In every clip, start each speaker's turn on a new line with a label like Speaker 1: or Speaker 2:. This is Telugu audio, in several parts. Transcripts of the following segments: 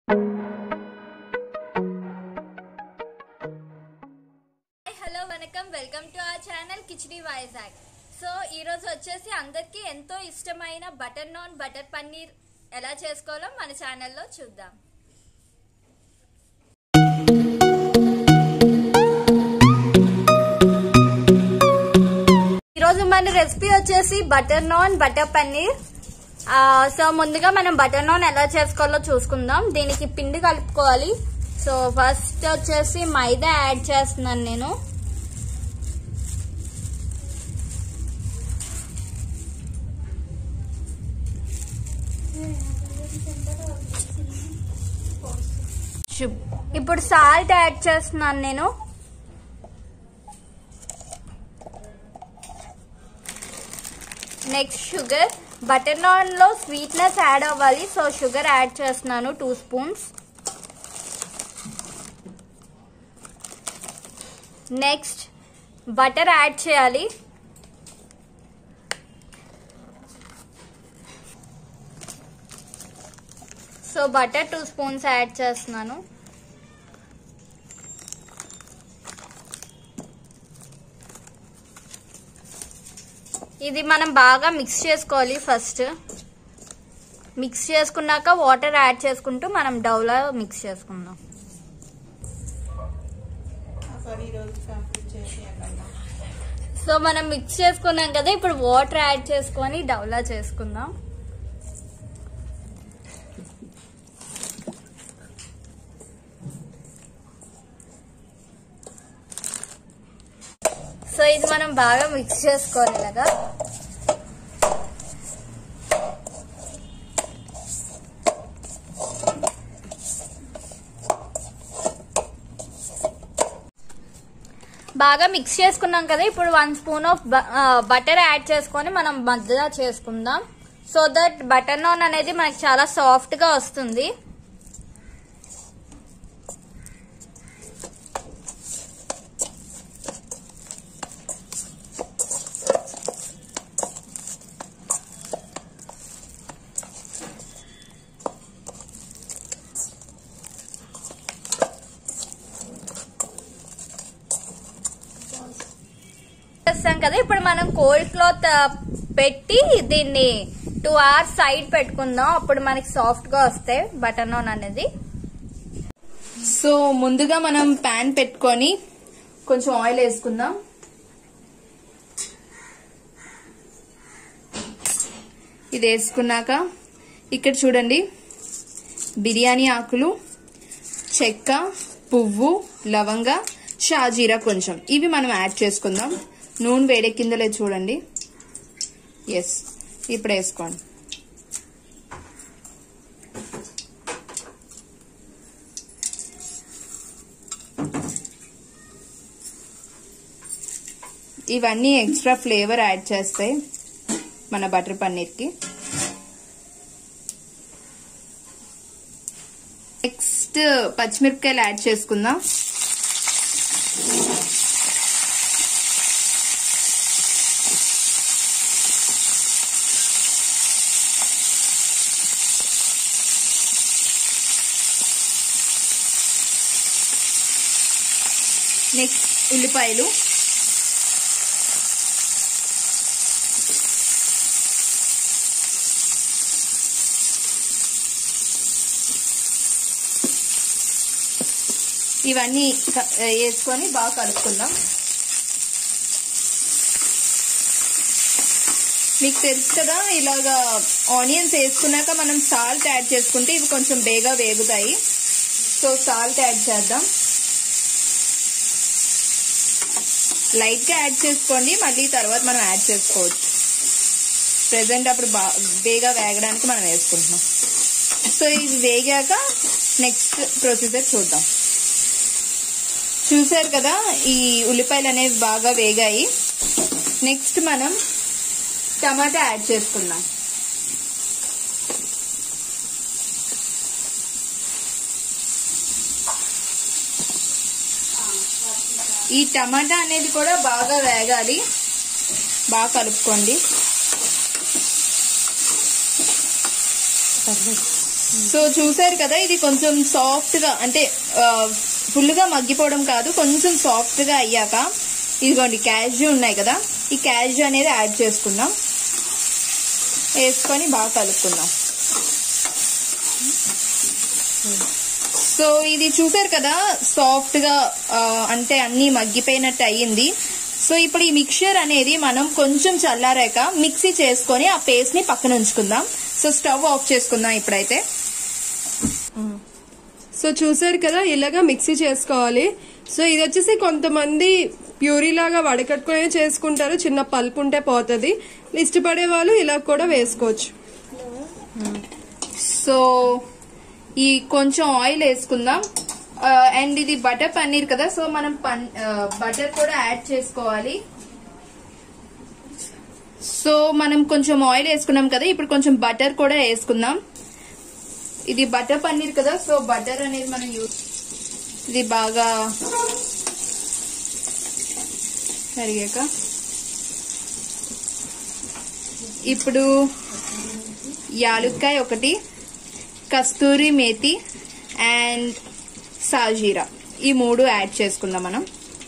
Speaker 1: హాయ్ హలో వనకం welcome to our channel Khichdi Vizag so ఈరోజు వచ్చేసి అందరికీ ఎంతో ఇష్టమైన బటర్ నాన్ బటర్ పన్నీర్ ఎలా చేసుకోవాలో మన ఛానల్లో చూద్దాం ఈరోజు మన రెసిపీ వచ్చేసి బటర్ నాన్ బటర్ పన్నీర్ ఆ, సో ముందుగా మనం బటర్ నాన్ ఎలా చేసుకోవాలో చూసుకుందాం దీనికి పిండి కలుపుకోవాలి సో ఫస్ట్ వచ్చేసి మైదా యాడ్ చేస్తున్నాను నేను శుభ్. ఇప్పుడు సాల్ట్ యాడ్ చేస్తున్నాను నేను నెక్స్ట్ షుగర్ బటర్ నాన్ లో స్వీట్నెస్ యాడ్ అవ్వాలి సో షుగర్ యాడ్ చేస్తున్నాను two spoons next butter add చేయాలి so butter two spoons add చేస్తున్నాను ఇది మనం బాగా మిక్స్ చేసుకోవాలి ఫస్ట్ మిక్స్ చేసుకున్నాక వాటర్ యాడ్ చేసుకుంటూ మనం డౌలా మిక్స్ చేసుకుందాం
Speaker 2: సారీ ఈరోజు కంప్లీట్ చేసి అలా
Speaker 1: సో మనం మిక్స్ చేసుకున్నాం కదా ఇప్పుడు వాటర్ యాడ్ చేసుకొని డౌలా చేసుకుందాం సో ఇది మనం బాగా మిక్స్ చేసుకోవాలి ఇలాగా బాగా మిక్స్ చేసుకున్నాం కదా ఇప్పుడు one spoon of butter add చేసుకొని మనం మధ్యలో చేసుకుందాం సో దట్ బటర్ నాన్ అనేది మనకి చాలా సాఫ్ట్ గా వస్తుంది చేస్తాం కదా ఇప్పుడు మనం కోల్డ్ క్లాత్ పెట్టి దీన్ని టూ అవర్స్ సైడ్ పెట్టుకుందాం అప్పుడు మనకి సాఫ్ట్ గా వస్తాయి బటర్ నాన్ అనేది
Speaker 2: సో ముందుగా మనం ప్యాన్ పెట్టుకొని కొంచెం ఆయిల్ వేసుకుందాం ఇది వేసుకున్నాక ఇక్కడ చూడండి బిర్యానీ ఆకులు చెక్క పువ్వు లవంగ షాజీరా కొంచెం ఇవి మనం యాడ్ చేసుకుందాం నూనె వేడెక్కిందలే చూడండి ఎస్ ఇప్పుడు వేసుకోండి ఇవన్నీ ఎక్స్ట్రా ఫ్లేవర్ యాడ్ చేస్తాయి మన బటర్ పన్నీర్కి నెక్స్ట్ పచ్చిమిరపకాయలు యాడ్ చేసుకుందాం నెక్స్ట్ ఉల్లిపాయలు ఇవన్నీ క- వేసుకొని బాగా కలుపుకుందాం మీకు తెలుసు కదా ఇలాగా ఆనియన్స్ వేసుకున్నాక మనం సాల్ట్ యాడ్ చేసుకుంటే ఇవి కొంచెం బేగా వేగుతాయి సో సాల్ట్ యాడ్ చేద్దాం లైట్ గా యాడ్ చేసుకోండి మళ్ళీ తర్వాత మనం యాడ్ చేసుకోవచ్చు ప్రెసెంట్ అప్పుడు బా బేగా వేగడానికి మనం వేసుకుంటున్నాం సో ఇది వేగాక నెక్స్ట్ ప్రొసీజర్ చూద్దాం చూసారు కదా ఈ ఉల్లిపాయలు అనేవి బాగా వేగాయి నెక్స్ట్ మనం టమాటా యాడ్ చేసుకుందాం ఈ టమాటా అనేది కూడా బాగా వేగాలి బాగా కలుపుకోండి సో చూసారు కదా ఇది కొంచెం సాఫ్ట్ గా అంటే ఫుల్ గా మగ్గిపోవడం కాదు కొంచెం సాఫ్ట్ గా అయ్యాక ఇదిగోండి క్యాష్యూ ఉన్నాయి కదా ఈ క్యాష్యూ అనేది యాడ్ చేసుకుందాం వేసుకొని బాగా కలుపుకుందాం సో ఇది చూసారు కదా సాఫ్ట్ గా ఆ, అంటే అన్ని మగ్గిపోయినట్టు అయ్యింది సో ఇప్పుడు ఈ మిక్చర్ అనేది మనం కొంచెం చల్లారాక మిక్సీ చేసుకొని ఆ పేస్ట్ ని పక్కన ఉంచుకుందాం సో స్టవ్ ఆఫ్ చేసుకుందాం ఇప్పుడైతే
Speaker 3: సో చూసారు కదా ఇలాగా మిక్సీ చేసుకోవాలి సో ఇది వచ్చేసి కొంతమంది ప్యూరీ లాగా వడకట్టుకునే చేసుకుంటారు చిన్న పల్పు ఉంటే పోతుంది ఇష్టపడే వాళ్ళు ఇలా కూడా వేసుకోవచ్చు
Speaker 2: సో ఈ కొంచెం ఆయిల్ వేసుకుందాం అండ్ ఇది బటర్ పన్నీర్ కదా సో మనం బటర్ కూడా యాడ్ చేసుకోవాలి సో మనం కొంచెం ఆయిల్ వేసుకున్నాం కదా ఇప్పుడు కొంచెం బటర్ కూడా వేసుకుందాం ఇది బటర్ పన్నీర్ కదా సో బటర్ అనేది మనం యూస్ ఇది బాగా కరిగాక ఇప్పుడు యాలుక్కాయ ఒకటి కస్తూరి మేతి అండ్ సాజీరా ఈ మూడు యాడ్ చేసుకుందాం మనం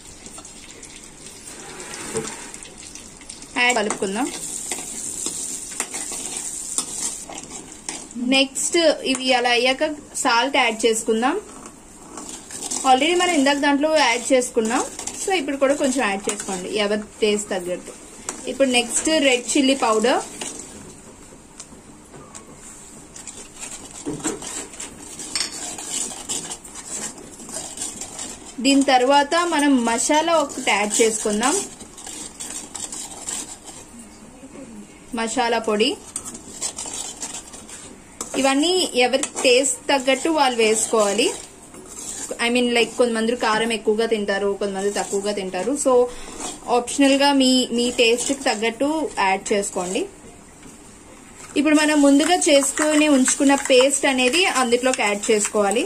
Speaker 2: యాడ్ కలుపుకుందాం నెక్స్ట్ ఇవి అలా అయ్యాక సాల్ట్ యాడ్ చేసుకుందాం ఆల్రెడీ మనం ఇందాక దాంట్లో యాడ్ చేసుకున్నాం సో ఇప్పుడు కూడా కొంచెం యాడ్ చేసుకోండి ఎవరి టేస్ట్ తగ్గట్టు ఇప్పుడు నెక్స్ట్ రెడ్ చిల్లీ పౌడర్ దీని తర్వాత మనం మసాలా ఒకటి యాడ్ చేసుకుందాం మసాలా పొడి ఇవన్నీ ఎవరి టేస్ట్ తగ్గట్టు వాళ్ళు వేసుకోవాలి ఐ మీన్ లైక్ కొంతమంది కారం ఎక్కువగా తింటారు కొంతమంది తక్కువగా తింటారు సో ఆప్షనల్ గా మీ మీ టేస్ట్ కి తగ్గట్టు యాడ్ చేసుకోండి ఇప్పుడు మనం ముందుగా చేసుకుని ఉంచుకున్న పేస్ట్ అనేది అందులోకి యాడ్ చేసుకోవాలి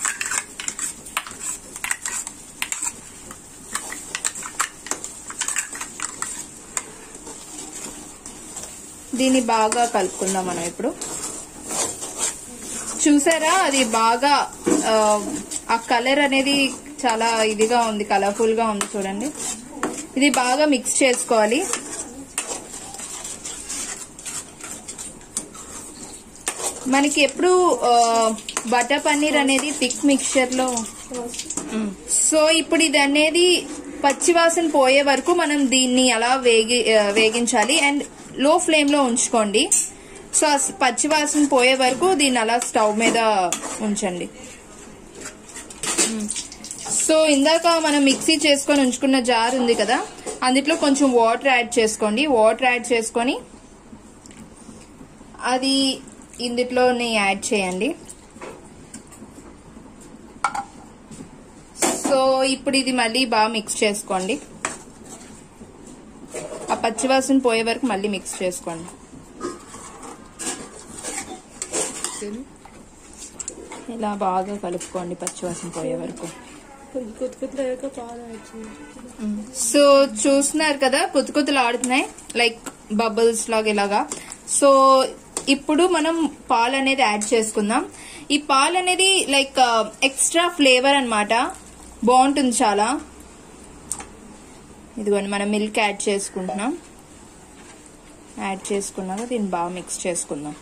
Speaker 2: దీన్ని బాగా కలుపుకుందాం మనం ఇప్పుడు చూసారా అది బాగా ఆ, ఆ కలర్ అనేది చాలా ఇదిగా ఉంది కలర్ఫుల్ గా ఉంది చూడండి ఇది బాగా మిక్స్ చేసుకోవాలి మనకి ఎప్పుడు బటర్ పన్నీర్ అనేది థిక్ మిక్చర్ లో సో ఇప్పుడు ఇది అనేది పచ్చివాసన పోయే వరకు మనం దీన్ని అలా వేగి ఆ, వేగించాలి అండ్ లో ఫ్లేమ్ లో ఉంచుకోండి సో ఆ పచ్చివాసన పోయే వరకు దీన్ని అలా స్టవ్ మీద ఉంచండి సో ఇందాక మనం మిక్సీ చేసుకొని ఉంచుకున్న జార్ ఉంది కదా అందులో కొంచెం వాటర్ యాడ్ చేసుకోండి వాటర్ యాడ్ చేసుకొని అది ఇందులోనే యాడ్ చేయండి సో ఇప్పుడు ఇది మళ్ళీ బాగా మిక్స్ చేసుకోండి ఆ పచ్చివాసన పోయే వరకు మళ్ళీ మిక్స్ చేసుకోండి ఇలా బాగా కలుపుకోండి పచ్చివాసన పోయే వరకు
Speaker 3: కొద్ది కొద్ది లేక పాలు యాడ్ చేయాలి.
Speaker 2: సో చూస్తున్నారు కదా కొత్త కొత్తలు ఆడుతున్నాయి లైక్ బబుల్స్ లాగా ఇలాగా సో ఇప్పుడు మనం పాలు అనేది యాడ్ చేసుకుందాం ఈ పాలు అనేది లైక్ ఎక్స్ట్రా ఫ్లేవర్ అన్నమాట బాగుంటుంది చాలా ఇదిగోండి మనం మిల్క్ యాడ్ చేసుకుంటున్నాం యాడ్ చేసుకున్నాక దీన్ని బాగా మిక్స్ చేసుకుందాం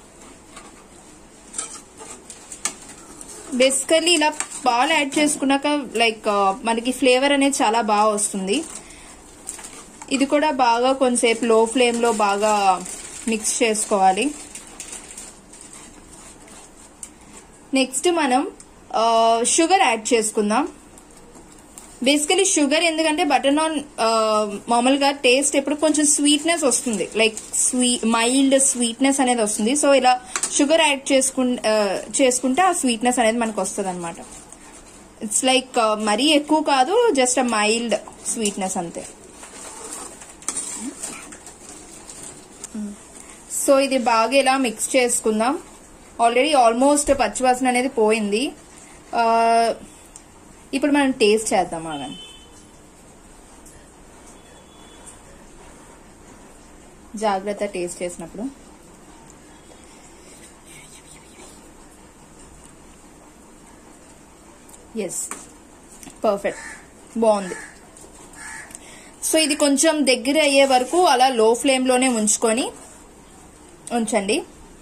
Speaker 2: బేసికల్లీ ఇలా పాలు యాడ్ చేసుకున్నాక లైక్ మనకి ఫ్లేవర్ అనేది చాలా బాగా వస్తుంది ఇది కూడా బాగా కొంతసేపు లో ఫ్లేమ్ లో బాగా మిక్స్ చేసుకోవాలి నెక్స్ట్ మనం షుగర్ యాడ్ చేసుకుందాం బేసికలీ షుగర్ ఎందుకంటే బటర్ నాన్ మామూలుగా టేస్ట్ ఎప్పుడు కొంచెం స్వీట్నెస్ వస్తుంది లైక్ స్వీ మైల్డ్ స్వీట్నెస్ అనేది వస్తుంది సో ఇలా షుగర్ యాడ్ చేసుకు చేసుకుంటే ఆ స్వీట్నెస్ అనేది మనకు వస్తుంది అనమాట ఇట్స్ లైక్ మరీ ఎక్కువ కాదు జస్ట్ అ మైల్డ్ స్వీట్నెస్ అంతే సో ఇది బాగా ఇలా మిక్స్ చేసుకుందాం ఆల్రెడీ ఆల్మోస్ట్ పచ్చివాసన అనేది పోయింది ఆ, ఇప్పుడు మనం టేస్ట్ చేద్దాం ఆగండి జాగ్రత్త టేస్ట్ చేసినప్పుడు ఎస్ పర్ఫెక్ట్ బాగుంది సో ఇది కొంచెం దగ్గర అయ్యే వరకు అలా లో ఫ్లేమ్లోనే ఉంచుకొని ఉంచండి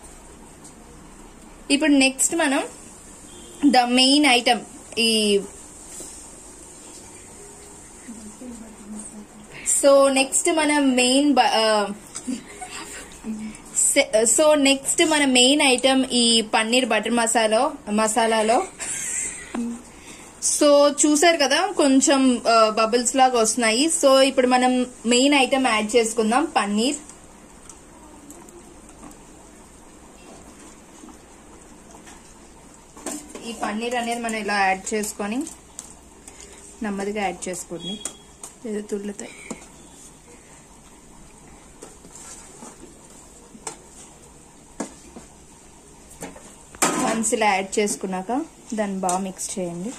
Speaker 2: ఇప్పుడు నెక్స్ట్ మనం ద మెయిన్ ఐటమ్ ఈ సో నెక్స్ట్ మన మెయిన్ సో నెక్స్ట్ మన మెయిన్ ఐటమ్ ఈ పన్నీర్ బటర్ మసాలా మసాలాలో సో చూసారు కదా కొంచెం బబుల్స్ లాగా వస్తున్నాయి సో ఇప్పుడు మనం మెయిన్ ఐటమ్ యాడ్ చేసుకుందాం పన్నీర్ ఈ పన్నీర్ అనేది మనం ఇలా యాడ్ చేసుకొని నెమ్మదిగా యాడ్ చేసుకోండి ఏదో తుళ్ళుతాయి వన్స్ ఇలా యాడ్ చేసుకున్నాక దాన్ని బాగా మిక్స్ చేయండి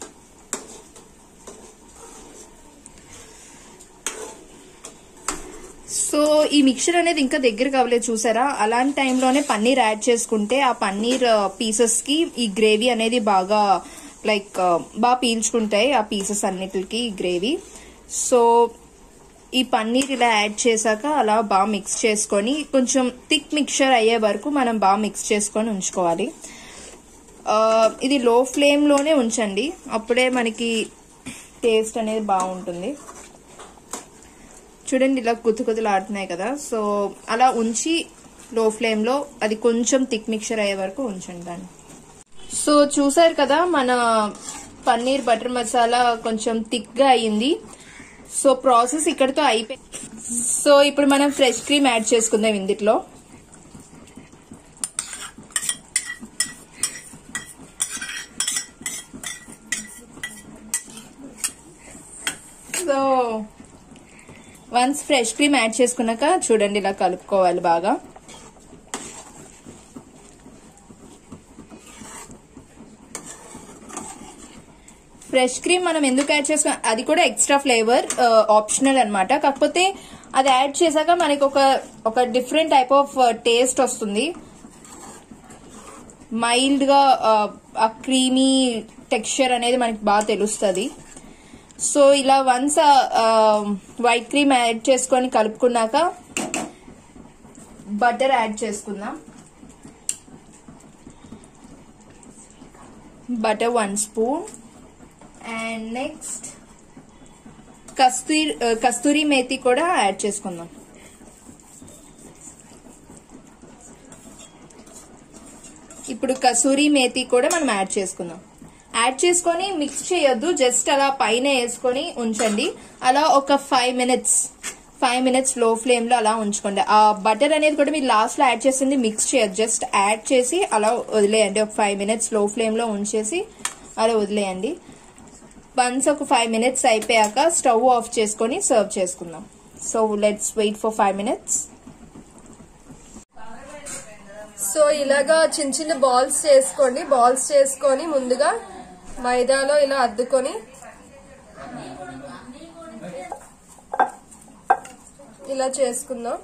Speaker 2: సో ఈ మిక్చర్ అనేది ఇంకా దగ్గర కావలేదు చూసారా అలాంటి టైంలోనే పన్నీర్ యాడ్ చేసుకుంటే ఆ పన్నీర్ పీసెస్ కి ఈ గ్రేవీ అనేది బాగా లైక్ బాగా పీల్చుకుంటాయి ఆ పీసెస్ అన్నిటికి గ్రేవీ సో ఈ పన్నీర్ ఇలా యాడ్ చేశాక అలా బాగా మిక్స్ చేసుకొని కొంచెం థిక్ మిక్చర్ అయ్యే వరకు మనం బాగా మిక్స్ చేసుకొని ఉంచుకోవాలి ఆ, ఇది లో ఫ్లేమ్లోనే ఉంచండి అప్పుడే మనకి టేస్ట్ అనేది బాగుంటుంది చూడండి ఇలా కుతు కుతులు ఆడుతున్నాయి కదా సో అలా ఉంచి లో ఫ్లేమ్లో అది కొంచెం థిక్ మిక్చర్ అయ్యే వరకు ఉంచండి దాన్ని సో చూసారు కదా మన పన్నీర్ బటర్ మసాలా కొంచెం థిక్గా అయ్యింది సో ప్రాసెస్ ఇక్కడితో అయిపోయి సో ఇప్పుడు మనం ఫ్రెష్ క్రీమ్ యాడ్ చేసుకుందాం ఇందులో so once fresh cream add చేసుకున్నాక చూడండి ఇలా కలుపుకోవాలి బాగా ఫ్రెష్ క్రీమ్ మనం ఎందుకు యాడ్ చేసుకున్నాం అది కూడా ఎక్స్ట్రా ఫ్లేవర్ ఆప్షనల్ అన్నమాట కాకపోతే అది యాడ్ చేశాక మనకి ఒక ఒక డిఫరెంట్ టైప్ ఆఫ్ టేస్ట్ వస్తుంది మైల్డ్ గా ఆ క్రీమీ టెక్స్చర్ అనేది మనకి బాగా తెలుస్తుంది సో ఇలా వన్స్ వైట్ క్రీమ్ యాడ్ చేసుకొని కలుపుకున్నాక బటర్ యాడ్ చేసుకుందాం butter one spoon and next kasturi kasturi methi కూడా యాడ్ చేసుకుందాం ఇప్పుడు కసూరి మేతి కూడా మనం యాడ్ చేసుకుందాం యాడ్ చేసుకొని మిక్స్ చేయొద్దు జస్ట్ అలా పైన వేసుకొని ఉంచండి అలా ఒక five minutes five minutes low flame లో అలా ఉంచుకోండి ఆ బటర్ అనేది కూడా మీరు లాస్ట్ లో యాడ్ చేసింది మిక్స్ చేయొద్దు జస్ట్ యాడ్ చేసి అలా వదిలేయండి ఒక ఫైవ్ మినిట్స్ లో ఫ్లేమ్ లో ఉంచేసి అలా వదిలేయండి వన్స్ ఒక ఫైవ్ మినిట్స్ అయిపోయాక స్టవ్ ఆఫ్ చేసుకొని సర్వ్ చేసుకుందాం so let's wait for five minutes
Speaker 3: so ఇలాగా చిన్న చిన్న బాల్స్ చేసుకోండి బాల్స్ చేసుకొని ముందుగా మైదాలో ఇలా అద్దుకొని ఇలా చేసుకుందాం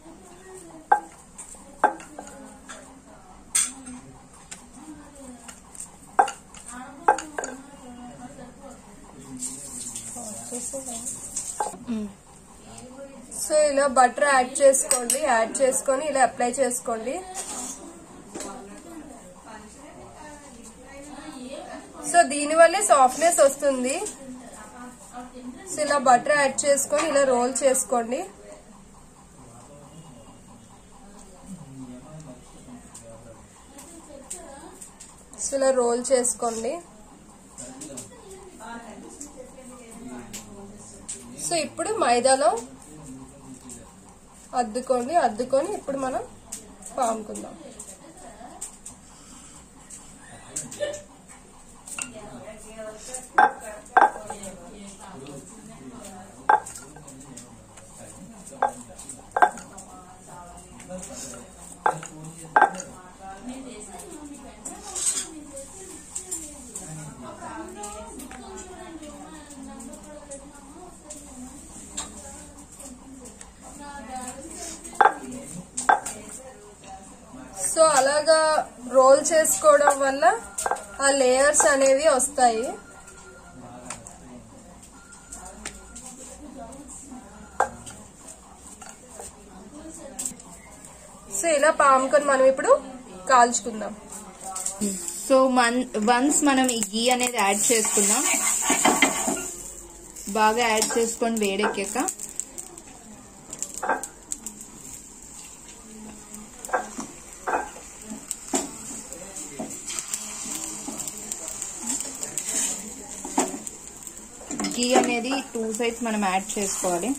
Speaker 3: సో ఇలా బటర్ యాడ్ చేసుకోండి యాడ్ చేసుకొని ఇలా అప్లై చేసుకోండి సో దీని వల్లే సాఫ్ట్నెస్ వస్తుంది సో ఇలా బటర్ యాడ్ చేసుకొని ఇలా రోల్ చేసుకోండి సో ఇలా రోల్ చేసుకోండి సో ఇప్పుడు మైదాలో అద్దుకోండి అద్దుకొని ఇప్పుడు మనం పాముకుందాం సో అలాగా రోల్ చేసుకోవడం వల్ల ఆ లేయర్స్ అనేవి వస్తాయి సో ఇలా పాముకొని మనం ఇప్పుడు కాల్చుకుందాం
Speaker 2: సో మన్ వన్స్ మనం ఈ గీ అనేది యాడ్ చేసుకుందాం బాగా యాడ్ చేసుకొని వేడెక్కాక గీ అనేది టూ సైడ్స్ మనం యాడ్ చేసుకోవాలి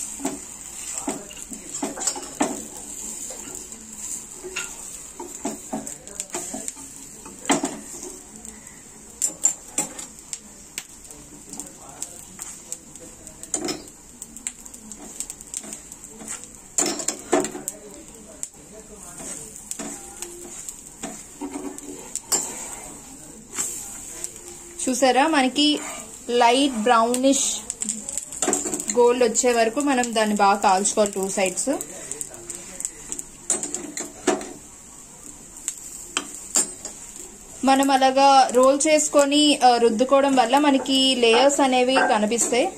Speaker 2: చూసారా మనకి లైట్ బ్రౌనిష్ గోల్డ్ వచ్చే వరకు మనం దాన్ని బాగా కాల్చుకోవాలి టూ సైడ్స్ మనం అలాగా రోల్ చేసుకొని ఆ, రుద్దుకోవడం వల్ల మనకి లేయర్స్ అనేవి కనిపిస్తాయి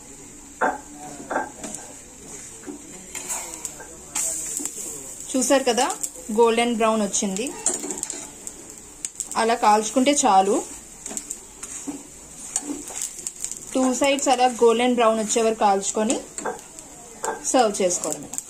Speaker 2: చూసారు కదా గోల్డెన్ బ్రౌన్ వచ్చింది అలా కాల్చుకుంటే చాలు టూ సైడ్స్ అలా గోల్డెన్ బ్రౌన్ వచ్చే వరకు కాల్చుకొని సర్వ్ చేసుకోవడమే